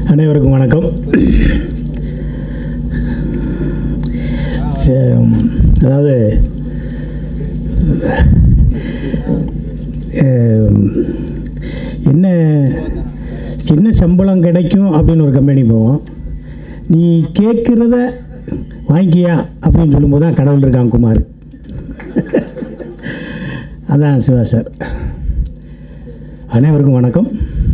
அனைவருக்கும் வணக்கம் சே- அதாவது அஹ், என்ன சின்ன சம்பளம் கிடைக்கும் அப்படின்னு ஒரு கம்பெனி போவோம் நீ கேட்குறத வாங்கிக்கியா அப்படின்னு சொல்லும்போது தான் கடவுள் இருக்கான் குமார் அதான் சிவா சார் அனைவருக்கும் வணக்கம்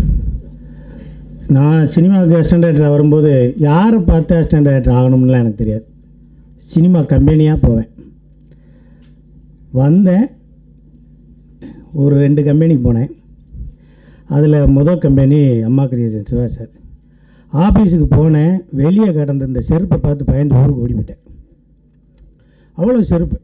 நான் சினிமாவுக்கு அசிஸ்டன்ட் டைரக்டர் வரும்போது யாரை பார்த்து அசிஸ்டன்ட் டைரக்டர் ஆகணும்னுலாம் எனக்கு தெரியாது சினிமா கம்பெனியாக போவேன் வந்தேன் ஒரு ரெண்டு கம்பெனிக்கு போனேன் அதில் முதல் கம்பெனி அம்மா கிரியேஷன் சிவா சார் ஆஃபீஸுக்கு போனேன் வெளியே கடந்த இந்த செருப்பை பார்த்து பயந்து ஊருக்கு ஓடி போயிட்டேன் அவ்வளோ செருப்பு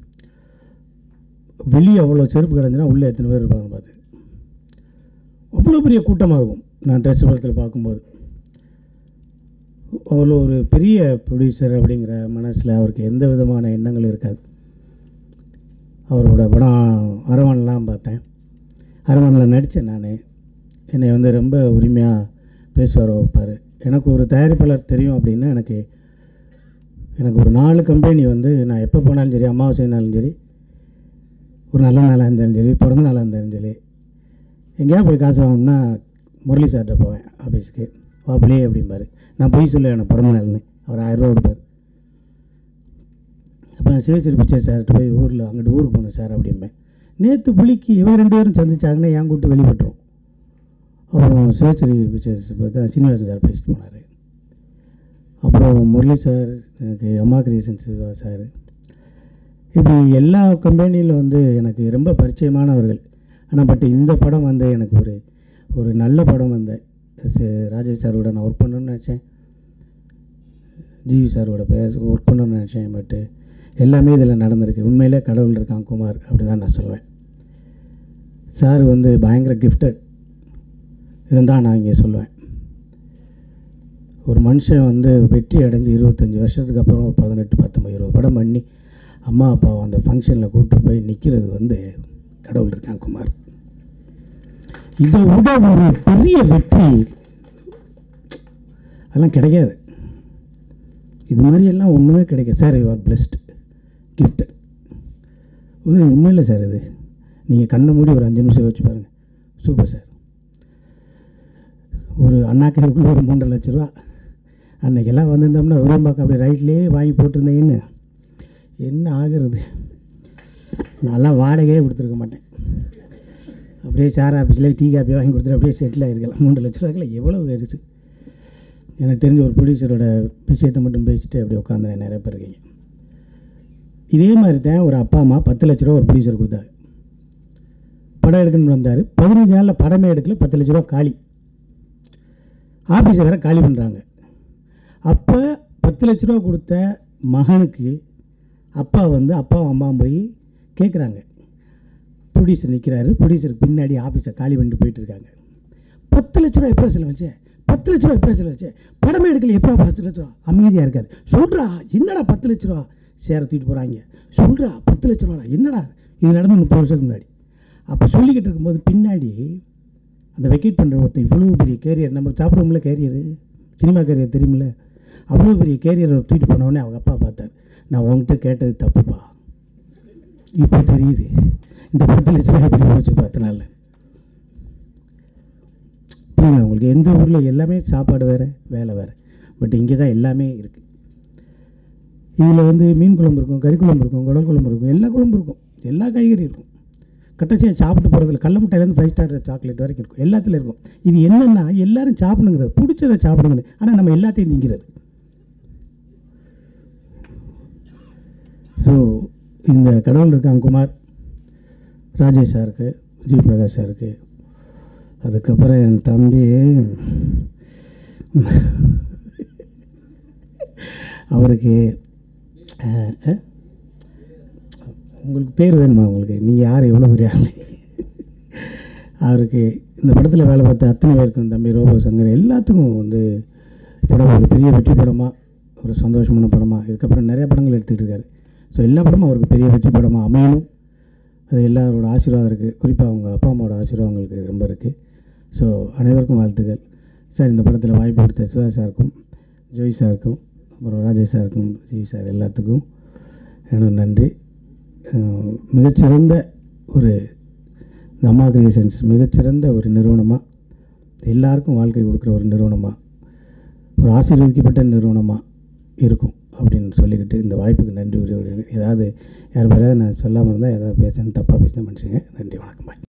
வெளியே அவ்வளோ செருப்பு கிடந்துன்னா உள்ளே எத்தனை பேர் இருப்பாங்க பார்த்து அவ்வளோ பெரிய கூட்டமாக இருக்கும் நான் ட்ரெஸ் படத்தில் பார்க்கும்போது அவ்வளோ ஒரு பெரிய ப்ரொடியூசர் அப்படிங்கிற மனசில் அவருக்கு எந்த விதமான எண்ணங்களும் இருக்காது அவரோட படம் அரவணெலாம் பார்த்தேன் அரவணில் நடித்தேன் நான் என்னை வந்து ரொம்ப உரிமையாக பேசுவார் வைப்பார் எனக்கு ஒரு தயாரிப்பாளர் தெரியும் அப்படின்னா எனக்கு எனக்கு ஒரு நாலு கம்பெனி வந்து நான் எப்போ போனாலும் சரி அமாவாசை நாளும் சரி ஒரு நல்ல நாளாக இருந்தாலும் சரி பிறந்த நாளாக இருந்தாலும் சரி எங்கேயா போய் காசு வாங்கணும்னா முரளி சார்கிட்ட போவேன் ஆஃபீஸுக்கு வாப்பிலே அப்படிம்பாரு நான் போய் சொல்லுவேன் எனக்கு பிறந்த நாள்னு அவர் ஆயிரரூவா கொடுப்பார் அப்போ நான் சிவச்சிரி பிச்சை சார்கிட்ட போய் ஊரில் அங்கிட்டு ஊருக்கு போனேன் சார் அப்படிம்பேன் நேற்று புளிக்கு இவங்க ரெண்டு பேரும் சந்திச்சாங்கன்னா என் கூட்டு வெளிப்பட்டுரும் அப்புறம் சிவச்சிரி பிக்சர்ஸ் பார்த்தா சீனிவாசன் சார் பேசிட்டு போனார் அப்புறம் முரளி சார் எனக்கு அம்மா கிரியேஷன் சிவா சார் இப்படி எல்லா கம்பெனியில் வந்து எனக்கு ரொம்ப பரிச்சயமானவர்கள் ஆனால் பட் இந்த படம் வந்து எனக்கு ஒரு ஒரு நல்ல படம் வந்த ராஜேஷ் சாரோட நான் ஒர்க் பண்ணணும்னு நினச்சேன் ஜிவி சாரோட பேச ஒர்க் பண்ணணும்னு நினச்சேன் பட்டு எல்லாமே இதில் நடந்திருக்கு உண்மையிலே கடவுள் இருக்கான் குமார் அப்படி தான் நான் சொல்லுவேன் சார் வந்து பயங்கர கிஃப்டட் இதுதான் நான் இங்கே சொல்லுவேன் ஒரு மனுஷன் வந்து வெற்றி அடைஞ்சு இருபத்தஞ்சி வருஷத்துக்கு அப்புறம் ஒரு பதினெட்டு பத்தொம்பது இருபது படம் பண்ணி அம்மா அப்பாவை அந்த ஃபங்க்ஷனில் கூப்பிட்டு போய் நிற்கிறது வந்து கடவுள் இருக்கான் குமார் இதை விட ஒரு பெரிய வெற்றி அதெல்லாம் கிடைக்காது இது மாதிரி எல்லாம் ஒன்றுமே கிடைக்காது sir you are blessed gift ஒன்றும் இல்லை சார் இது நீங்கள் கண்ணை மூடி ஒரு அஞ்சு நிமிஷம் வச்சு பாருங்கள் சூப்பர் சார் ஒரு அண்ணாக்கருக்குள்ள ஒரு மூன்றரை லட்ச ரூபா அன்றைக்கெல்லாம் வந்திருந்தோம்னா விரும்பாக்கம் அப்படியே ரைட்லேயே வாங்கி போட்டிருந்தீங்கன்னு என்ன ஆகுறது நான்லாம் வாடகையே கொடுத்துருக்க மாட்டேன் அப்படியே சார் ஆஃபீஸில் டீ காப்பி வாங்கி கொடுத்துட்டு அப்படியே செட்டில் ஆகிருக்கலாம் மூன்று லட்ச ரூபாய்க்குள்ள எவ்வளோ ஆயிடுச்சு எனக்கு தெரிஞ்ச ஒரு ப்ரொடியூசரோட விஷயத்தை மட்டும் பேசிட்டு அப்படியே உட்காந்து நிறைய பேர் இருக்கீங்க இதே மாதிரி தான் ஒரு அப்பா அம்மா பத்து லட்ச ரூபா ஒரு ப்ரொடியூசர் கொடுத்தாரு படம் எடுக்கணும்னு வந்தார் பதினஞ்சு நாளில் படமே எடுக்கல பத்து லட்ச ரூபா காலி ஆஃபீஸை வேறு காலி பண்ணுறாங்க அப்போ பத்து லட்ச ரூபா கொடுத்த மகனுக்கு அப்பா வந்து அப்பாவும் அம்மாவும் போய் கேட்குறாங்க ப்ரொடியூசர் நிற்கிறாரு ப்ரொடியூசருக்கு பின்னாடி ஆஃபீஸை காலி பண்ணிட்டு போயிட்டு இருக்காங்க பத்து லட்ச ரூபா எப்போ செலவு வச்சேன் பத்து லட்ச ரூபா எப்போ செலவு வச்சேன் படமே எடுக்கல எப்போ பத்து லட்ச ரூபா அமைதியாக இருக்காரு சொல்கிறா என்னடா பத்து லட்ச ரூபா சேர தூக்கிட்டு போகிறாங்க சொல்கிறா பத்து லட்ச ரூபாடா என்னடா இது நடந்து முப்பது வருஷத்துக்கு முன்னாடி அப்போ சொல்லிக்கிட்டு இருக்கும்போது பின்னாடி அந்த வெக்கேட் பண்ணுற ஒருத்தன் இவ்வளோ பெரிய கேரியர் நமக்கு சாப்பிடுவோம்ல கேரியர் சினிமா கேரியர் தெரியுமில்ல அவ்வளோ பெரிய கேரியரை தூக்கிட்டு போனவொடனே அவங்க அப்பா பார்த்தார் நான் உங்ககிட்ட கேட்டது தப்புப்பா இப்போ தெரியுது இந்த பத்து லட்ச ரூபாய் எப்படி போச்சு பத்து நாளில் புரியுங்க உங்களுக்கு எந்த ஊரில் எல்லாமே சாப்பாடு வேறு வேலை வேறு பட் இங்கே தான் எல்லாமே இருக்குது இதில் வந்து மீன் குழம்பு இருக்கும் கறி குழம்பு இருக்கும் குடல் குழம்பு இருக்கும் எல்லா குழம்பு இருக்கும் எல்லா காய்கறி இருக்கும் கட்டச்சியாக சாப்பிட்டு போகிறதுல கடல மிட்டாயிலேருந்து ஃபைவ் ஸ்டார் சாக்லேட் வரைக்கும் இருக்கும் எல்லாத்துலையும் இருக்கும் இது என்னென்னா எல்லாரும் சாப்பிடுங்கிறது பிடிச்சதை சாப்பிடுங்கிறது ஆனால் நம்ம எல்லாத்தையும் நீங்கிறது ஸோ இந்த கடவுள் இருக்காங்க குமார் ராஜேஷ் சாருக்கு விஜய் பிரகாஷ் சாருக்கு அதுக்கப்புறம் என் தம்பி அவருக்கு அஹ், அஹ், உங்களுக்கு பேர் வேணுமா உங்களுக்கு நீங்கள் யார் எவ்வளோ பெரிய ஆள் அவருக்கு இந்த படத்தில் வேலை பார்த்த அத்தனை பேருக்கும் தம்பி ரோபோ சங்கர் எல்லாத்துக்கும் வந்து படம் ஒரு பெரிய வெற்றி படமாக ஒரு சந்தோஷமான படமாக இதுக்கப்புறம் நிறைய படங்கள் எடுத்துக்கிட்டு இருக்காரு ஸோ எல்லா படமும் அவருக்கு பெரிய வெற்றி படமாக அமையணும் அது எல்லாரோட ஆசீர்வாதம் இருக்குது குறிப்பாக அவங்க அப்பா அம்மாவோட ஆசீர்வாதம் அவங்களுக்கு ரொம்ப இருக்குது ஸோ அனைவருக்கும் வாழ்த்துக்கள் சார் இந்த படத்தில் வாய்ப்பு கொடுத்த சிவா சாருக்கும் ஜோய் சாருக்கும் அப்புறம் ராஜேஷ் சாருக்கும் ஜெய் சார் எல்லாத்துக்கும் என்னோட நன்றி அஹ் மிகச்சிறந்த ஒரு அம்மா கிரியேஷன்ஸ் மிகச்சிறந்த ஒரு நிறுவனமாக எல்லாருக்கும் வாழ்க்கை கொடுக்குற ஒரு நிறுவனமாக ஒரு ஆசீர்வதிக்கப்பட்ட நிறுவனமாக இருக்கும் அப்படின்னு சொல்லிக்கிட்டு இந்த வாய்ப்புக்கு நன்றி உரிய ஏதாவது யார் பேராவது நான் சொல்லாமல் இருந்தால் ஏதாவது பேசுன்னு தப்பாக பேசினா மனுஷங்க நன்றி வணக்கம் பாய்